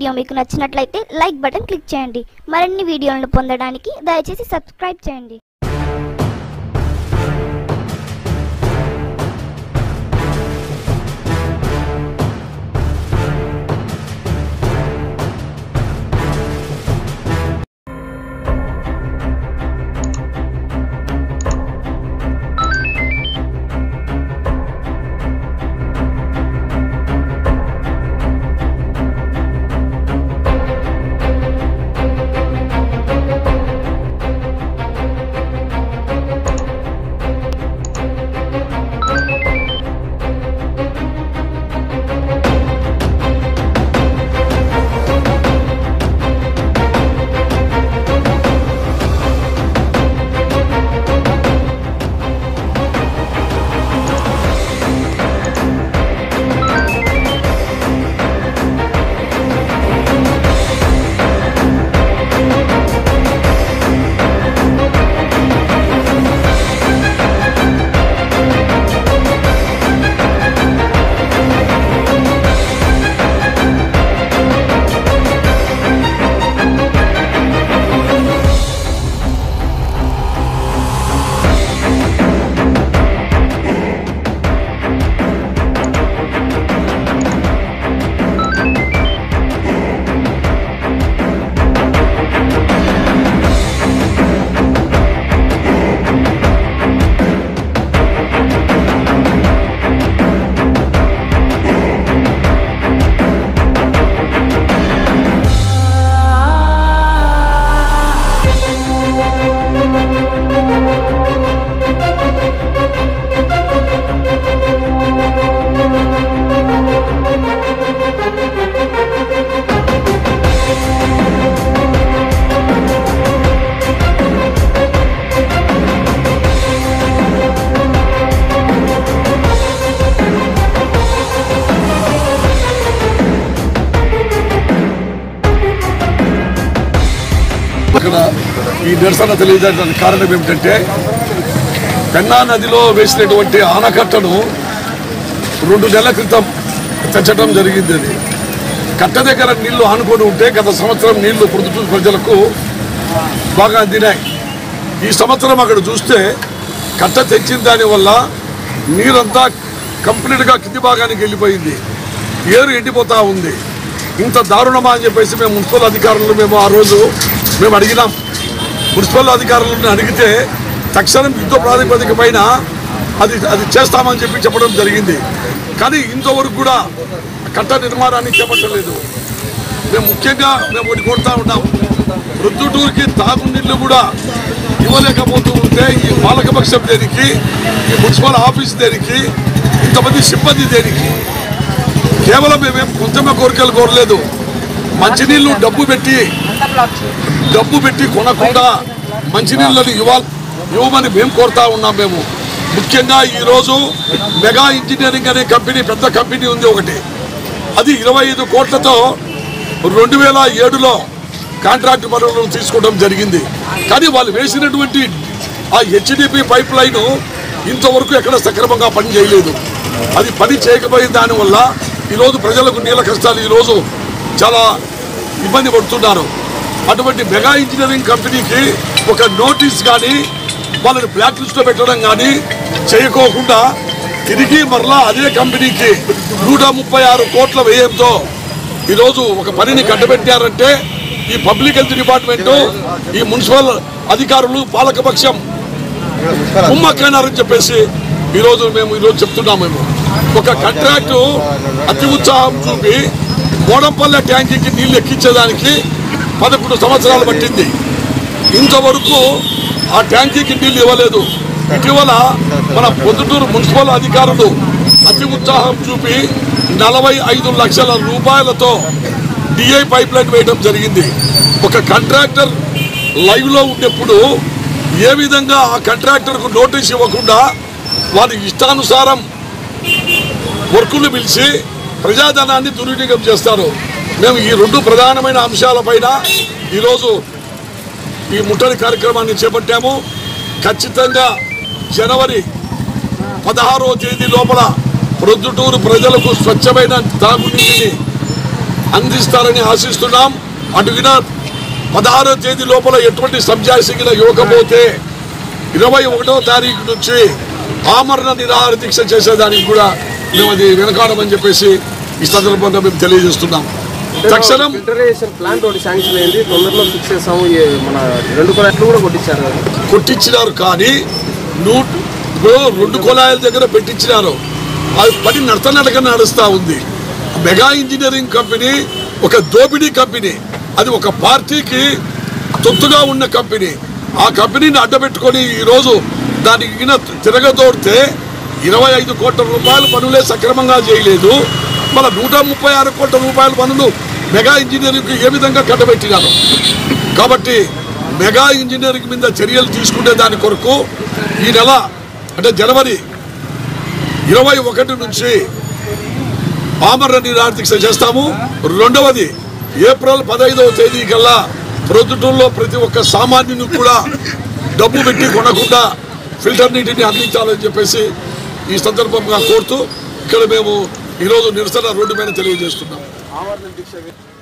Video మీకు నచ్చినట్లయితే like button click చేయండి మరిన్ని వీడియోలను పొందడానికి దయచేసి సబ్స్క్రైబ్ చేయండి ఇక్కడ ఈ నిరసన తెలియజేయడానికి కారణం ఏమిటంటే పెన్నా నదిలో వేసినటువంటి ఆనకట్టను రెండు నెలల క్రితం తెచ్చడం జరిగింది అది కట్ట దగ్గర నీళ్లు ఆనుకొని ఉంటే గత సంవత్సరం నీళ్లు ప్రొద్దుటూరు ప్రజలకు బాగా అందినాయి ఈ సంవత్సరం అక్కడ చూస్తే కట్ట తెచ్చిన దానివల్ల నీరంతా కంప్లీట్గా కింది భాగానికి వెళ్ళిపోయింది ఏరు ఎండిపోతా ఉంది ఇంత దారుణమా అని చెప్పేసి మేము మున్సిపల్ అధికారులు మేము ఆ రోజు మేము అడిగినాం మున్సిపల్ అధికారులను అడిగితే తక్షణం యుద్ధ ప్రాతిపదిక పైన అది అది చేస్తామని చెప్పి చెప్పడం జరిగింది కానీ ఇంతవరకు కూడా కట్ట నిర్మాణాన్ని చేపట్టలేదు మేము ముఖ్యంగా మేము ఒకటి కోరుతా ఉన్నాం ప్రొద్దుటూరుకి తాగునీళ్ళు కూడా ఇవ్వలేకపోతూ ఉంటే ఈ పాలకపక్షం దేనికి ఈ మున్సిపల్ ఆఫీస్ దేనికి ఇంతమంది సిబ్బంది దేనికి కేవలం మేమేం కొంచెమే కోరికలు కోరలేదు మంచినీళ్ళు డబ్బు పెట్టి డబ్బు పెట్టి కొనకుండా మంచినీళ్ళని ఇవ్వాలి ఇవ్వమని మేము కోరుతా ఉన్నాం మేము ముఖ్యంగా ఈరోజు మెగా ఇంజనీరింగ్ అనే కంపెనీ పెద్ద కంపెనీ ఉంది ఒకటి అది ఇరవై ఐదు కోట్లతో రెండు వేల ఏడులో కాంట్రాక్ట్ పనులను తీసుకోవడం జరిగింది కానీ వాళ్ళు వేసినటువంటి ఆ హెచ్డిపి పైప్ లైన్ ఇంతవరకు ఎక్కడ సక్రమంగా పని చేయలేదు అది పని చేయకపోయిన దానివల్ల ఈరోజు ప్రజలకు నీళ్ళ కష్టాలు ఈరోజు చాలా ఇబ్బంది పడుతున్నారు అటువంటి మెగా ఇంజనీరింగ్ కంపెనీకి ఒక నోటీస్ కానీ వాళ్ళని బ్లాక్ లిస్ట్లో పెట్టడం కానీ చేయకోకుండా తిరిగి మరలా అదే కంపెనీకి నూట ముప్పై ఆరు కోట్ల వ్యయంతో ఈరోజు ఒక పనిని కట్టబెట్టారంటే ఈ పబ్లిక్ హెల్త్ డిపార్ట్మెంటు ఈ మున్సిపల్ అధికారులు పాలకపక్షం కుమ్మక్కైనారని చెప్పేసి ఈరోజు మేము ఈరోజు చెప్తున్నాం మేము ఒక కాంట్రాక్టు అతి ఉత్సాహం చూపి మోడంపల్లె ట్యాంకీకి నీళ్లు ఎక్కించేదానికి పదకొండు సంవత్సరాలు పట్టింది ఇంతవరకు ఆ ట్యాంకీకి నీళ్లు ఇవ్వలేదు ఇటీవల మన పొద్దుటూరు మున్సిపల్ అధికారులు అతి ఉత్సాహం చూపి నలభై ఐదు లక్షల రూపాయలతో డిఐ పైప్ లైన్ వేయడం జరిగింది ఒక కాంట్రాక్టర్ లైవ్ లో ఉన్నప్పుడు ఏ విధంగా ఆ కాంట్రాక్టర్కు నోటీస్ ఇవ్వకుండా వారి ఇష్టానుసారం వర్కులు పిలిచి ప్రజాధనాన్ని దుర్వినియోగం చేస్తారు మేము ఈ రెండు ప్రధానమైన అంశాలపైన ఈరోజు ఈ ముట్టడి కార్యక్రమాన్ని చేపట్టాము ఖచ్చితంగా జనవరి పదహారవ తేదీ లోపల ప్రొద్దుటూరు ప్రజలకు స్వచ్ఛమైన తాగునీటిని అందిస్తారని ఆశిస్తున్నాం అటుగిన పదహారో తేదీ లోపల ఎటువంటి సంజాసిగిన ఇవ్వకపోతే ఇరవై ఒకటో తారీఖు నుంచి ఆమరణ నిరాహార దీక్ష చేసేదానికి కూడా మేము అది వెనకాడమని చెప్పేసి ఈ సందర్భంగా మేము తెలియజేస్తున్నాం తక్షణం ఫిల్టరేషన్ ప్లాంట్ ఒకటి శాంక్షన్ అయింది తొందరలో ఫిక్స్ చేస్తాము ఈ మన రెండు కొలట్లు కూడా కొట్టించారు కదా. కొట్టించినారు కానీ నూట ఇప్పుడు రెండు కుళాయిల దగ్గర పెట్టించినారు అది పని నడతనడక నడుస్తూ ఉంది మెగా ఇంజనీరింగ్ కంపెనీ ఒక దోపిడీ కంపెనీ అది ఒక పార్టీకి తొత్తుగా ఉన్న కంపెనీ ఆ కంపెనీని అడ్డబెట్టుకొని ఈరోజు దానికి గిన తిరగదోడితే ఇరవై ఐదు కోట్ల రూపాయల పనులే సక్రమంగా చేయలేదు మన నూట ముప్పై ఆరు కోట్ల రూపాయల పనులు మెగా ఇంజనీరింగ్కి ఏ విధంగా కట్టబెట్టినారు కాబట్టి మెగా ఇంజనీరింగ్ మీద చర్యలు తీసుకునే దాని కొరకు ఈ నెల అంటే జనవరి ఇరవై ఒకటి నుంచి ఆమరణ నిరార్థిక్ష చేస్తాము రెండవది ఏప్రిల్ పదహైదవ తేదీ కల్లా ప్రొద్దుటూరులో ప్రతి ఒక్క సామాన్యునికి కూడా డబ్బు పెట్టి కొనకుండా ఫిల్టర్ నీటిని అందించాలని చెప్పేసి ఈ సందర్భంగా కోరుతూ ఇక్కడ మేము ఈరోజు నిరసన రోడ్డు మీద తెలియజేస్తున్నాం ఆమరణ దీక్ష